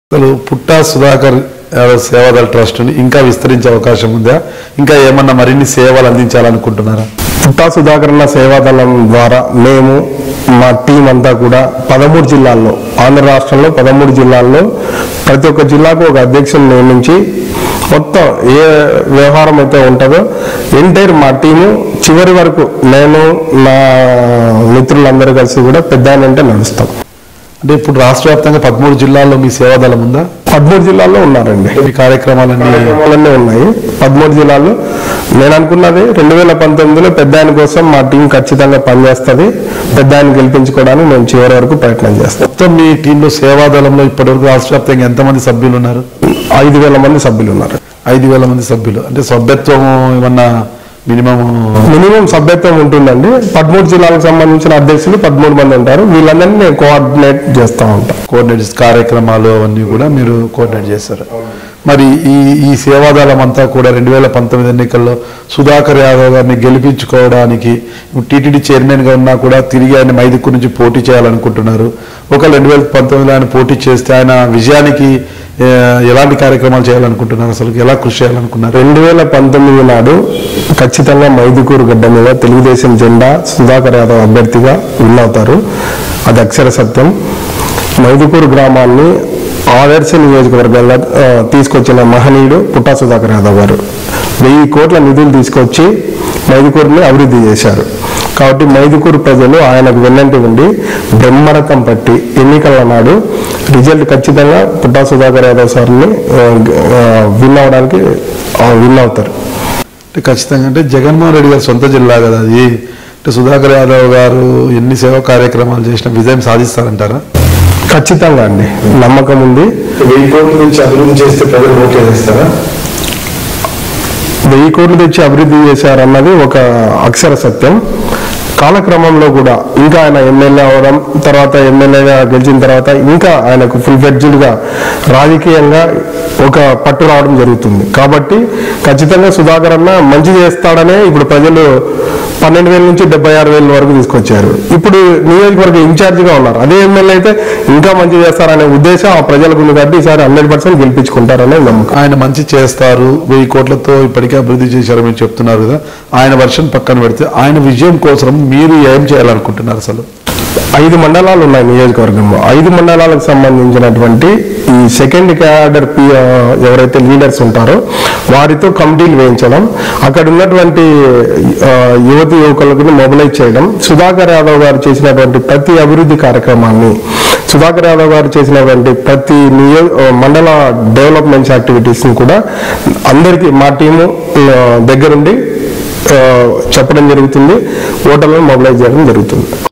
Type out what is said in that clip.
అసలు పుట్టా సుధాకర్ యాదవ్ సేవాదళ ట్రస్ట్ని ఇంకా విస్తరించే అవకాశం ఉందా ఇంకా ఏమన్నా మరిన్ని సేవలు అందించాలనుకుంటున్నారా పుట్టా సుధాకరణ సేవాదళం ద్వారా మేము మా టీం అంతా కూడా పదమూడు జిల్లాల్లో ఆంధ్ర రాష్ట్రంలో పదమూడు జిల్లాల్లో ప్రతి ఒక్క జిల్లాకు ఒక అధ్యక్షుని నియమించి మొత్తం ఏ వ్యవహారం అయితే ఉంటుందో ఎంటైర్ మా టీము చివరి వరకు నేను నా మిత్రులందరూ కలిసి కూడా పెద్ద అంటే నడుస్తాం అంటే ఇప్పుడు రాష్ట్ర వ్యాప్తంగా పదమూడు జిల్లాల్లో మీ సేవాదళం ఉందా పదమూడు జిల్లాల్లో ఉన్నారండి ఈ కార్యక్రమాలన్నీ కార్యక్రమాలన్నీ ఉన్నాయి పదమూడు జిల్లాలు నేను అనుకున్నది రెండు వేల పంతొమ్మిదిలో పెద్ద ఆయన కోసం మా టీం ఖచ్చితంగా పనిచేస్తుంది పెద్ద ఆయన గెలిపించుకోవడానికి మేము చివరి వరకు ప్రయత్నం చేస్తాం మొత్తం మీ టీంలో సేవాదళంలో ఇప్పటివరకు రాష్ట్ర వ్యాప్తంగా ఎంతమంది సభ్యులు ఉన్నారు ఐదు వేల మంది సభ్యులు ఉన్నారు ఐదు వేల మంది సభ్యులు అంటే సభ్యత్వం ఏమన్నా మినిమం మినిమం సభ్యత్వం ఉంటుందండి పదమూడు జిల్లాలకు సంబంధించిన అధ్యక్షులు పదమూడు మంది ఉంటారు వీళ్ళందరినీ నేను కోఆర్డినేట్ చేస్తూ ఉంటాను కోఆర్డినేట్ కార్యక్రమాలు అవన్నీ కూడా మీరు కోఆర్డినేట్ చేస్తారు మరి ఈ ఈ సేవాదళం అంతా కూడా రెండు వేల పంతొమ్మిది ఎన్నికల్లో సుధాకర్ యాదవ్ గారిని గెలిపించుకోవడానికి టీటీడీ చైర్మన్గా ఉన్నా కూడా తిరిగి ఆయన మైదుకు నుంచి పోటీ చేయాలనుకుంటున్నారు ఒక రెండు వేల పంతొమ్మిదిలో ఆయన పోటీ చేస్తే ఆయన విజయానికి ఆ, ఎలాంటి కార్యక్రమాలు చేయాలనుకుంటున్నారు అసలు ఎలా కృషి చేయాలనుకున్నారు రెండు వేల పంతొమ్మిది నాడు ఖచ్చితంగా మైదుకూరు గడ్డ మీద తెలుగుదేశం జెండా సుధాకర్ యాదవ్ అభ్యర్థిగా విన్ అవుతారు అది అక్షర సత్యం మైదుకూరు గ్రామాన్ని ఆదర్శ నియోజకవర్గంగా ఆ, తీసుకొచ్చిన మహనీయుడు పుట్టా సుధాకర్ యాదవ్ గారు వెయ్యి కోట్ల నిధులు తీసుకొచ్చి మైదుకూరుని అభివృద్ధి చేశారు కాబట్టి మైదుకూరు ప్రజలు ఆయనకు వెన్నంటి ఉండి బ్రహ్మరథం పట్టి ఎన్నికల నాడు రిజల్ట్ ఖచ్చితంగా పుట్టా సుధాకర్ యాదవ్ సార్ని ఆ, ఆ, విన్ అవడానికి ఆ, విన్ అవుతారు అంటే ఖచ్చితంగా అంటే జగన్మోహన్ రెడ్డి గారి సొంత జిల్లా కదా అది అంటే సుధాకర్ యాదవ్ గారు ఎన్ని సేవా కార్యక్రమాలు చేసినా విజయం సాధిస్తారంటారా ఖచ్చితంగా అండి నమ్మకం ఉంది వెయ్యి కోట్ల నుంచి అభివృద్ధి చేస్తే ప్రజలు ఓకే చేస్తారా వెయ్యి కోట్లు తెచ్చి అభివృద్ధి చేశారన్నది ఒక అక్షర సత్యం కాలక్రమంలో కూడా ఇంకా ఆయన ఎమ్మెల్యే అవడం తర్వాత ఎమ్మెల్యేగా గెలిచిన తర్వాత ఇంకా ఆయనకు ఫుల్ గా రాజకీయంగా ఒక పట్టు రావడం జరుగుతుంది కాబట్టి ఖచ్చితంగా సుధాకర్ అన్న మంచి చేస్తాడనే ఇప్పుడు ప్రజలు పన్నెండు వేల నుంచి డెబ్బై ఆరు వేల వరకు తీసుకొచ్చారు ఇప్పుడు నియోజకవర్గ ఇన్ఛార్జిగా ఉన్నారు అదే ఎమ్మెల్యే అయితే ఇంకా మంచి చేస్తారనే ఉద్దేశం ఆ ప్రజలకు ఉంది కాబట్టి ఈసారి హండ్రెడ్ పర్సెంట్ గెలిపించుకుంటారనే నమ్మకం ఆయన మంచి చేస్తారు వెయ్యి కోట్లతో ఇప్పటికే అభివృద్ధి చేశారు మీరు చెప్తున్నారు కదా ఆయన వర్షన్ పక్కన పెడితే ఆయన విజయం కోసం మీరు ఏం చేయాలనుకుంటున్నారు అసలు ఐదు మండలాలు ఉన్నాయి నియోజకవర్గంలో ఐదు మండలాలకు సంబంధించినటువంటి ఈ సెకండ్ క్యాడర్ పి ఆ, ఎవరైతే లీడర్స్ ఉంటారో వారితో కమిటీలు వేయించడం అక్కడ ఉన్నటువంటి ఆ, యువతి యువకులకు మొబిలైజ్ చేయడం సుధాకర్ యాదవ్ గారు చేసినటువంటి ప్రతి అభివృద్ధి కార్యక్రమాన్ని సుధాకర్ యాదవ్ గారు చేసినటువంటి ప్రతి నియో ఆ, మండల డెవలప్మెంట్స్ యాక్టివిటీస్ని కూడా అందరికీ మా టీము ఆ, దగ్గరుండి ఆ, చెప్పడం జరుగుతుంది ఓటర్లను మొబిలైజ్ చేయడం జరుగుతుంది